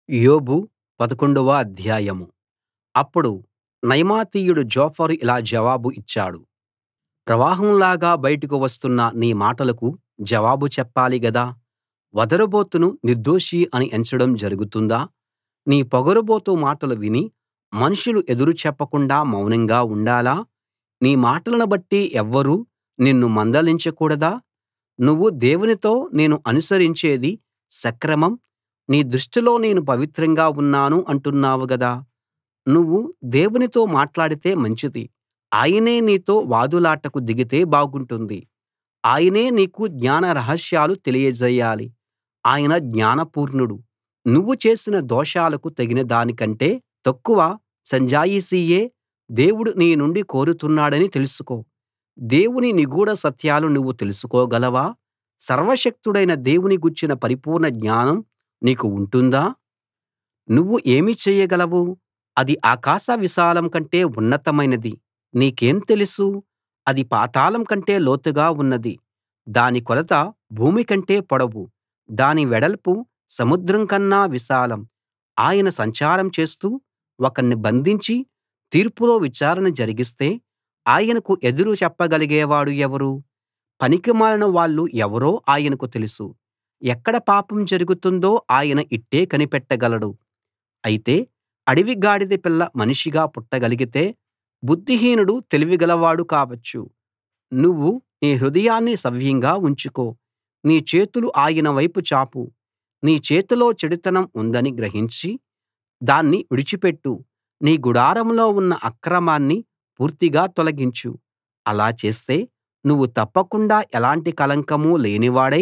యోబు పదకొండవ అధ్యాయం అప్పుడు నయమాతీయుడు జోఫరు ఇలా జవాబు ఇచ్చాడు ప్రవాహంలాగా బయటకు వస్తున్న నీ మాటలకు జవాబు చెప్పాలి గదా వదరుబోతును నిర్దోషి అని ఎంచడం జరుగుతుందా నీ పొగరుబోతు మాటలు విని మనుషులు ఎదురు చెప్పకుండా మౌనంగా ఉండాలా నీ మాటలను బట్టి ఎవ్వరూ నిన్ను మందలించకూడదా నువ్వు దేవునితో నేను అనుసరించేది సక్రమం నీ దృష్టిలో నేను పవిత్రంగా ఉన్నాను అంటున్నావు గదా నువ్వు దేవునితో మాట్లాడితే మంచిది ఆయనే నీతో వాదులాటకు దిగితే బాగుంటుంది ఆయనే నీకు జ్ఞాన రహస్యాలు తెలియజేయాలి ఆయన జ్ఞానపూర్ణుడు నువ్వు చేసిన దోషాలకు తగిన దానికంటే తక్కువ సంజాయిషీయే దేవుడు నీ నుండి కోరుతున్నాడని తెలుసుకో దేవుని నిగూఢ సత్యాలు నువ్వు తెలుసుకోగలవా సర్వశక్తుడైన దేవుని గూర్చిన పరిపూర్ణ జ్ఞానం నీకు ఉంటుందా నువ్వు ఏమి చెయ్యగలవు అది ఆకాశ విశాలం కంటే ఉన్నతమైనది నీకేం తెలుసు అది పాతాళం కంటే లోతుగా ఉన్నది దాని కొలత భూమి కంటే పొడవు దాని వెడల్పు సముద్రం కన్నా విశాలం ఆయన సంచారం చేస్తూ ఒకణ్ణి బంధించి తీర్పులో విచారణ జరిగిస్తే ఆయనకు ఎదురు చెప్పగలిగేవాడు ఎవరు పనికిమాలిన వాళ్ళు ఎవరో ఆయనకు తెలుసు ఎక్కడ పాపం జరుగుతుందో ఆయన ఇట్టే కనిపెట్టగలడు అయితే అడవి గాడిద పిల్ల మనిషిగా పుట్టగలిగితే బుద్ధిహీనుడు తెలివిగలవాడు కావచ్చు నువ్వు నీ హృదయాన్ని సవ్యంగా ఉంచుకో నీ చేతులు ఆయన వైపు చాపు నీ చేతిలో చెడుతనం ఉందని గ్రహించి దాన్ని విడిచిపెట్టు నీ గుడారంలో ఉన్న అక్రమాన్ని పూర్తిగా తొలగించు అలా చేస్తే నువ్వు తప్పకుండా ఎలాంటి కళంకం లేనివాడై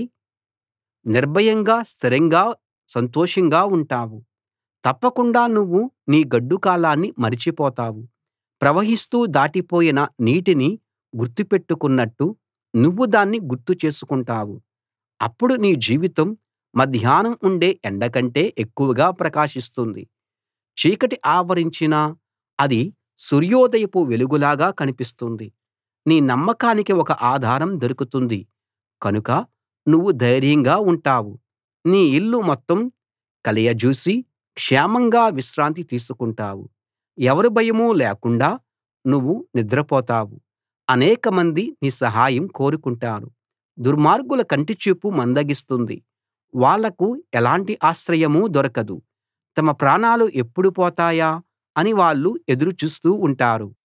నిర్భయంగా స్థిరంగా సంతోషంగా ఉంటావు తప్పకుండా నువ్వు నీ గడ్డుకాలాన్ని మరిచిపోతావు ప్రవహిస్తూ దాటిపోయిన నీటిని గుర్తుపెట్టుకున్నట్టు నువ్వు దాన్ని గుర్తు చేసుకుంటావు అప్పుడు నీ జీవితం మధ్యాహ్నం ఉండే ఎండ కంటే ఎక్కువగా ప్రకాశిస్తుంది చీకటి ఆవరించినా అది సూర్యోదయపు వెలుగులాగా కనిపిస్తుంది నీ నమ్మకానికి ఒక ఆధారం దొరుకుతుంది కనుక నువ్వు ధైర్యంగా ఉంటావు నీ ఇల్లు మొత్తం కలయజూసి క్షేమంగా విశ్రాంతి తీసుకుంటావు ఎవరి భయమూ లేకుండా నువ్వు నిద్రపోతావు అనేకమంది నీ సహాయం కోరుకుంటారు దుర్మార్గుల కంటిచూపు మందగిస్తుంది వాళ్లకు ఎలాంటి ఆశ్రయమూ దొరకదు తమ ప్రాణాలు ఎప్పుడు పోతాయా అని వాళ్ళు ఎదురు చూస్తూ ఉంటారు